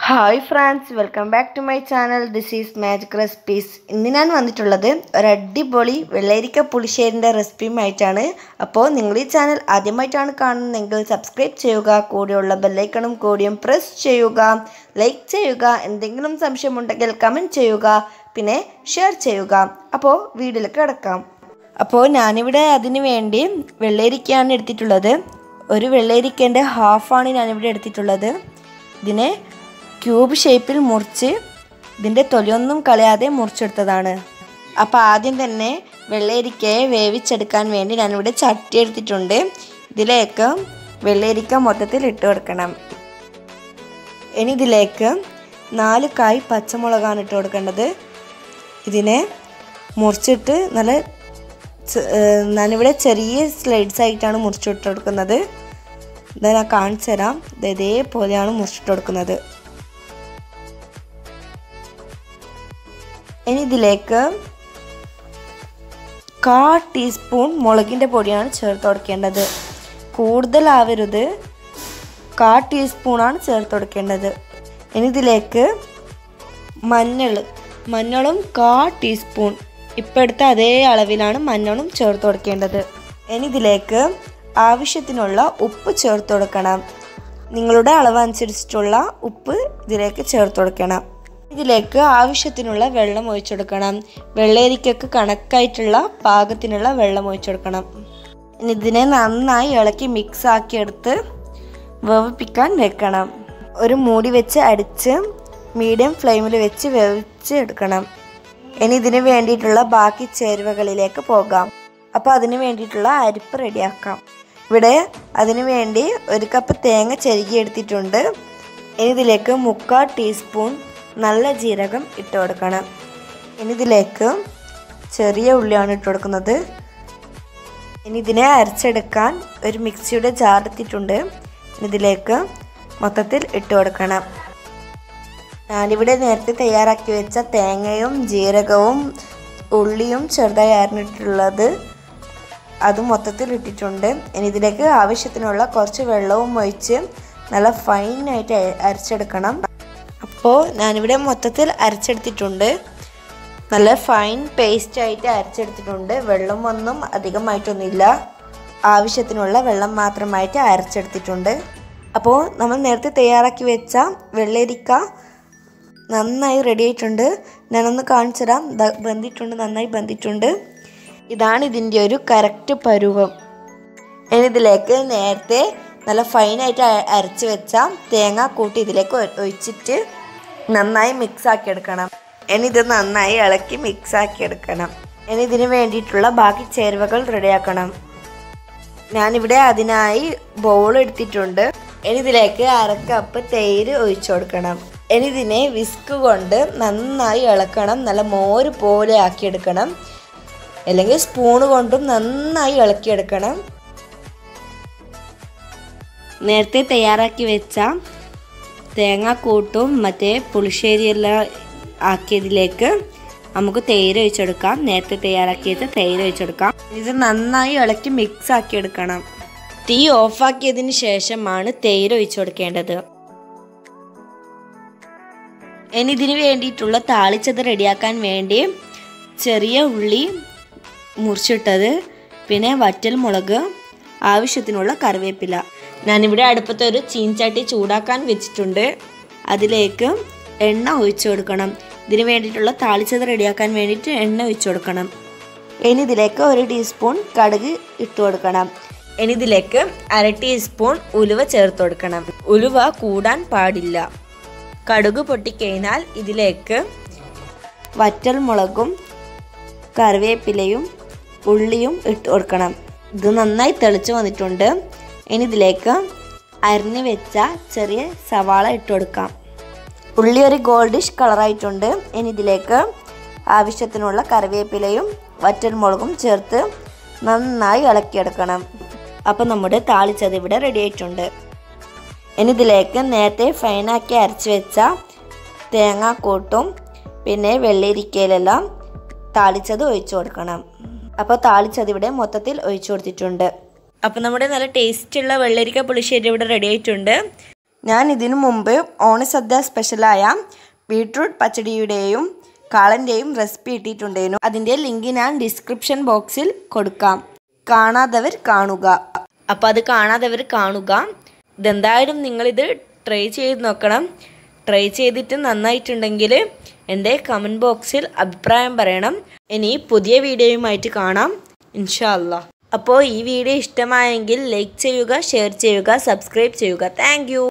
hi friends welcome back to my channel this is magic recipes ഇന്ന് ഞാൻ വന്നിട്ടുള്ളത് ഒരു അടിപൊളി വെള്ളരിക്ക പുളിശ്ശേരിൻ്റെ റെസിപ്പിയുമായിട്ടാണ് അപ്പോൾ നിങ്ങൾ ഈ ചാനൽ ആദ്യമായിട്ടാണ് കാണുന്നതെങ്കിൽ സബ്സ്ക്രൈബ് ചെയ്യുക കൂടെയുള്ള ബെല്ലൈക്കണും കൂടിയും പ്രസ് ചെയ്യുക ലൈക്ക് ചെയ്യുക എന്തെങ്കിലും സംശയമുണ്ടെങ്കിൽ കമൻറ്റ് ചെയ്യുക പിന്നെ ഷെയർ ചെയ്യുക അപ്പോൾ വീഡിയോയിലേക്ക് കിടക്കാം അപ്പോൾ ഞാനിവിടെ അതിന് വേണ്ടി വെള്ളരിക്കയാണ് എടുത്തിട്ടുള്ളത് ഒരു വെള്ളരിക്കേൻ്റെ ഹാഫാണ് ഞാനിവിടെ എടുത്തിട്ടുള്ളത് ഇതിനെ ക്യൂബ് ഷേപ്പിൽ മുറിച്ച് ഇതിൻ്റെ തൊലിയൊന്നും കളയാതെ മുറിച്ചെടുത്തതാണ് അപ്പോൾ ആദ്യം തന്നെ വെള്ളരിക്കയെ വേവിച്ചെടുക്കാൻ വേണ്ടി ഞാനിവിടെ ചട്ടി എടുത്തിട്ടുണ്ട് ഇതിലേക്ക് വെള്ളരിക്ക മൊത്തത്തിൽ ഇട്ട് കൊടുക്കണം ഇനി ഇതിലേക്ക് നാല് കായ് പച്ചമുളകാണ് ഇട്ട് കൊടുക്കേണ്ടത് ഇതിനെ മുറിച്ചിട്ട് നല്ല ഞാനിവിടെ ചെറിയ സ്ലൈഡ്സ് ആയിട്ടാണ് മുറിച്ചിട്ട് കൊടുക്കുന്നത് ഇത് ഞാൻ കാണിച്ചു തരാം ഇത് ഇതേപോലെയാണ് മുറിച്ചിട്ട് കൊടുക്കുന്നത് ഇനി ഇതിലേക്ക് കാ ടീസ്പൂൺ മുളകിൻ്റെ പൊടിയാണ് ചേർത്ത് കൊടുക്കേണ്ടത് കൂടുതലാവരുത് കാ ടീസ്പൂണാണ് ചേർത്ത് കൊടുക്കേണ്ടത് ഇനി ഇതിലേക്ക് മഞ്ഞൾ മഞ്ഞളും കാ ടീസ്പൂൺ ഇപ്പം എടുത്ത അതേ അളവിലാണ് മഞ്ഞളും ചേർത്ത് കൊടുക്കേണ്ടത് ഇനി ഇതിലേക്ക് ആവശ്യത്തിനുള്ള ഉപ്പ് ചേർത്ത് കൊടുക്കണം നിങ്ങളുടെ അളവ് അനുസരിച്ചിട്ടുള്ള ഉപ്പ് ഇതിലേക്ക് ചേർത്ത് കൊടുക്കണം ഇതിലേക്ക് ആവശ്യത്തിനുള്ള വെള്ളം ഒഴിച്ചെടുക്കണം വെള്ളരിക്കൊക്കെ കണക്കായിട്ടുള്ള പാകത്തിനുള്ള വെള്ളം ഒഴിച്ചെടുക്കണം ഇനി ഇതിനെ നന്നായി ഇളക്കി മിക്സ് ആക്കിയെടുത്ത് വേവിപ്പിക്കാൻ വെക്കണം ഒരു മൂടി വെച്ച് അടിച്ച് മീഡിയം ഫ്ലെയിമിൽ വെച്ച് വേവിച്ച് എടുക്കണം ഇനി ഇതിന് വേണ്ടിയിട്ടുള്ള ബാക്കി ചേരുവകളിലേക്ക് പോകാം അപ്പോൾ അതിന് വേണ്ടിയിട്ടുള്ള അരിപ്പ് റെഡിയാക്കാം ഇവിടെ അതിന് വേണ്ടി ഒരു കപ്പ് തേങ്ങ ചെരുകി എടുത്തിട്ടുണ്ട് ഇനി ഇതിലേക്ക് മുക്കാൽ ടീസ്പൂൺ നല്ല ജീരകം ഇട്ട് കൊടുക്കണം ഇനി ഇതിലേക്ക് ചെറിയ ഉള്ളിയാണ് ഇട്ട് കൊടുക്കുന്നത് ഇനി ഇതിനെ അരച്ചെടുക്കാൻ ഒരു മിക്സിയുടെ ജാർ എടുത്തിട്ടുണ്ട് ഇതിലേക്ക് മൊത്തത്തിൽ ഇട്ട് കൊടുക്കണം ഞാനിവിടെ നേരത്തെ തയ്യാറാക്കി വെച്ച തേങ്ങയും ജീരകവും ഉള്ളിയും ചെറുതായി അരിഞ്ഞിട്ടുള്ളത് അത് മൊത്തത്തിൽ ഇട്ടിട്ടുണ്ട് ഇനി ഇതിലേക്ക് ആവശ്യത്തിനുള്ള കുറച്ച് വെള്ളവും ഒഴിച്ച് നല്ല ഫൈനായിട്ട് അരച്ചെടുക്കണം അപ്പോൾ ഞാനിവിടെ മൊത്തത്തിൽ അരച്ചെടുത്തിട്ടുണ്ട് നല്ല ഫൈൻ പേസ്റ്റ് ആയിട്ട് അരച്ചെടുത്തിട്ടുണ്ട് വെള്ളം ഒന്നും അധികമായിട്ടൊന്നുമില്ല ആവശ്യത്തിനുള്ള വെള്ളം മാത്രമായിട്ട് അരച്ചെടുത്തിട്ടുണ്ട് അപ്പോൾ നമ്മൾ നേരത്തെ തയ്യാറാക്കി വെച്ച വെള്ളരിക്ക നന്നായി റെഡി ആയിട്ടുണ്ട് ഞാനൊന്ന് കാണിച്ചു തരാം ബന്ധിട്ടുണ്ട് നന്നായി ബന്ധിട്ടുണ്ട് ഇതാണ് ഇതിൻ്റെ ഒരു കറക്റ്റ് പരുവം ഇനി ഇതിലേക്ക് നേരത്തെ നല്ല ഫൈനായിട്ട് അരച്ച് വെച്ച തേങ്ങ കൂട്ടി ഇതിലേക്ക് ഒഴിച്ചിട്ട് നന്നായി മിക്സ് ആക്കി എടുക്കണം ഇനി ഇത് നന്നായി ഇളക്കി മിക്സ് ആക്കി എടുക്കണം ഇനി ഇതിന് വേണ്ടിയിട്ടുള്ള ബാക്കി ചേരുവകൾ റെഡിയാക്കണം ഞാനിവിടെ അതിനായി ബൗൾ എടുത്തിട്ടുണ്ട് ഇനി ഇതിലേക്ക് അര കപ്പ് തൈര് ഒഴിച്ചു കൊടുക്കണം ഇനി ഇതിനെ വിസ്ക് കൊണ്ട് നന്നായി ഇളക്കണം നല്ല മോര് പോലെ ആക്കിയെടുക്കണം അല്ലെങ്കിൽ സ്പൂണ് കൊണ്ടും നന്നായി ഇളക്കിയെടുക്കണം നേരത്തെ തയ്യാറാക്കി വെച്ച തേങ്ങാക്കൂട്ടും മറ്റേ പുളിശ്ശേരിയെല്ലാം ആക്കിയതിലേക്ക് നമുക്ക് തേര് ഒഴിച്ചെടുക്കാം നേരത്തെ തയ്യാറാക്കിയത് തേര് ഒഴിച്ചെടുക്കാം ഇത് നന്നായി ഇളക്കി മിക്സ് ആക്കി എടുക്കണം തീ ഓഫാക്കിയതിന് ശേഷമാണ് തേര് ഒഴിച്ചു കൊടുക്കേണ്ടത് ഇനി ഇതിന് വേണ്ടിയിട്ടുള്ള താളിച്ചത് റെഡിയാക്കാൻ വേണ്ടി ചെറിയ ഉള്ളി മുറിച്ചിട്ടത് പിന്നെ വറ്റൽ മുളക് ആവശ്യത്തിനുള്ള കറിവേപ്പില ഞാനിവിടെ അടുപ്പത്ത് ഒരു ചീൻചട്ടി ചൂടാക്കാൻ വെച്ചിട്ടുണ്ട് അതിലേക്ക് എണ്ണ ഒഴിച്ചു കൊടുക്കണം ഇതിന് വേണ്ടിയിട്ടുള്ള താളിച്ചത് റെഡിയാക്കാൻ വേണ്ടിയിട്ട് എണ്ണ ഒഴിച്ചു കൊടുക്കണം ഇനി ഇതിലേക്ക് ഒരു ടീസ്പൂൺ കടുക് ഇട്ട് കൊടുക്കണം ഇനി ഇതിലേക്ക് അര ടീസ്പൂൺ ഉലുവ ചേർത്ത് കൊടുക്കണം ഉലുവ കൂടാൻ പാടില്ല കടുക് പൊട്ടിക്കഴിഞ്ഞാൽ ഇതിലേക്ക് വറ്റൽ മുളകും കറിവേപ്പിലയും ഉള്ളിയും ഇട്ട് കൊടുക്കണം ഇത് നന്നായി തെളിച്ച് വന്നിട്ടുണ്ട് ഇനി ഇതിലേക്ക് അരിഞ്ഞ് വെച്ച ചെറിയ സവാള ഇട്ട് കൊടുക്കാം ഉള്ളി ഒരു ഗോൾഡിഷ് കളറായിട്ടുണ്ട് ഇനി ഇതിലേക്ക് ആവശ്യത്തിനുള്ള കറിവേപ്പിലയും വറ്റൽ മുളകും ചേർത്ത് നന്നായി ഇളക്കിയെടുക്കണം അപ്പം നമ്മുടെ താളിച്ചത് ഇവിടെ റെഡി ആയിട്ടുണ്ട് ഇനി ഇതിലേക്ക് നേരത്തെ ഫൈനാക്കി അരച്ച് വെച്ച തേങ്ങാക്കൂട്ടും പിന്നെ വെള്ളരിക്കയിലെല്ലാം താളിച്ചത് ഒഴിച്ചു കൊടുക്കണം അപ്പോൾ താളിച്ചത് ഇവിടെ മൊത്തത്തിൽ ഒഴിച്ചു കൊടുത്തിട്ടുണ്ട് അപ്പോൾ നമ്മുടെ നല്ല ടേസ്റ്റുള്ള വെള്ളരിക്ക പുളിശ്ശേരി ഇവിടെ റെഡി ആയിട്ടുണ്ട് ഞാൻ ഇതിനു മുമ്പ് ഓണസദ്യ സ്പെഷ്യലായ ബീട്രൂട്ട് പച്ചടിയുടെയും കാളൻ്റെയും റെസിപ്പി ഇട്ടിട്ടുണ്ടായിരുന്നു അതിൻ്റെ ലിങ്ക് ഞാൻ ഡിസ്ക്രിപ്ഷൻ ബോക്സിൽ കൊടുക്കാം കാണാത്തവർ കാണുക അപ്പോൾ അത് കാണാത്തവർ കാണുക ഇതെന്തായാലും നിങ്ങളിത് ട്രൈ ചെയ്ത് നോക്കണം ട്രൈ ചെയ്തിട്ട് നന്നായിട്ടുണ്ടെങ്കിൽ എൻ്റെ കമൻറ്റ് ബോക്സിൽ അഭിപ്രായം പറയണം ഇനി പുതിയ വീഡിയോയുമായിട്ട് കാണാം ഇൻഷാ അല്ലാ അപ്പോൾ ഈ വീഡിയോ ഇഷ്ടമായെങ്കിൽ ലൈക്ക് ചെയ്യുക ഷെയർ ചെയ്യുക സബ്സ്ക്രൈബ് ചെയ്യുക താങ്ക്